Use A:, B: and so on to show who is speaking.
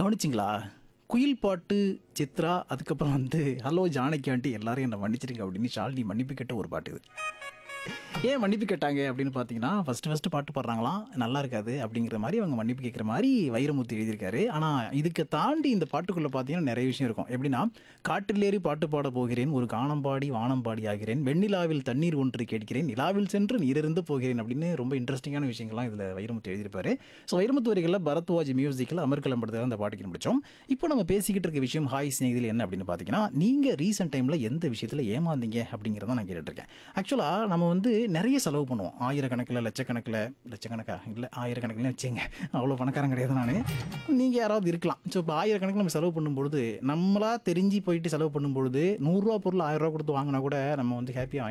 A: கவனிச்சிங்களா குயில் பாட்டு சித்ரா அதுக்கப்புறம் வந்து ஹலோ ஜானகி ஆண்டி எல்லாரும் என்னை மன்னிச்சிருங்க அப்படின்னு ஷாலினி மன்னிப்பு கேட்ட ஒரு பாட்டு இது ஏன் மன்னிப்பு கேட்டாங்க அப்படின்னு பார்த்தீங்கன்னா ஃபஸ்ட்டு ஃபஸ்ட்டு பாட்டு பாடுறாங்களாம் நல்லா இருக்காது அப்படிங்கிற மாதிரி அவங்க மன்னிப்பு கேட்குற மாதிரி வைரமுத்து எழுதியிருக்காரு ஆனால் இதுக்கு தாண்டி இந்த பாட்டுக்குள்ளே பார்த்தீங்கன்னா நிறைய விஷயம் இருக்கும் எப்படின்னா காட்டிலேறி பாட்டு பாட போகிறேன் ஒரு கானம் பாடி வானம் பாடி ஆகிறேன் வெண்ணிலாவில் தண்ணீர் ஒன்று கேட்கிறேன் நிலாவில் சென்று நீரிருந்து போகிறேன் அப்படின்னு ரொம்ப இன்ட்ரெஸ்டிங்கான விஷயங்கள்லாம் இதில் வைரமுத்து எழுதியிருப்பாரு ஸோ வைரமுத்து வரிகளில் பரத்வாஜ் மியூசிக்கில் அமர்கலம் படத்தில் அந்த பாட்டுக்கு முடிச்சோம் இப்போ நம்ம பேசிக்கிட்டு இருக்க விஷயம் ஹாய் ஸ்நேகிதில் என்ன அப்படின்னு பார்த்தீங்கன்னா நீங்கள் ரீசெண்ட் டைமில் எந்த விஷயத்தில் ஏமாந்தீங்க அப்படிங்கிறத நான் கேட்டுட்ருக்கேன் ஆக்சுவலாக நம்ம வந்து நிறைய செலவு பண்ணுவோம் ஆயிரக்கணக்கில் லட்சக்கணக்கில் லட்சக்கணக்கா இல்லை ஆயிரக்கணக்கில் வச்சுங்க அவ்வளோ பணக்காரன் கிடையாது நான் நீங்கள் யாராவது இருக்கலாம் ஸோ இப்போ ஆயிரக்கணக்கில் நம்ம செலவு பண்ணும்பொழுது நம்மளா தெரிஞ்சு போயிட்டு செலவு பண்ணும்பொழுது நூறுரூவா பொருள் ஆயிரம் ரூபா கொடுத்து வாங்கினா கூட நம்ம வந்து ஹாப்பியாக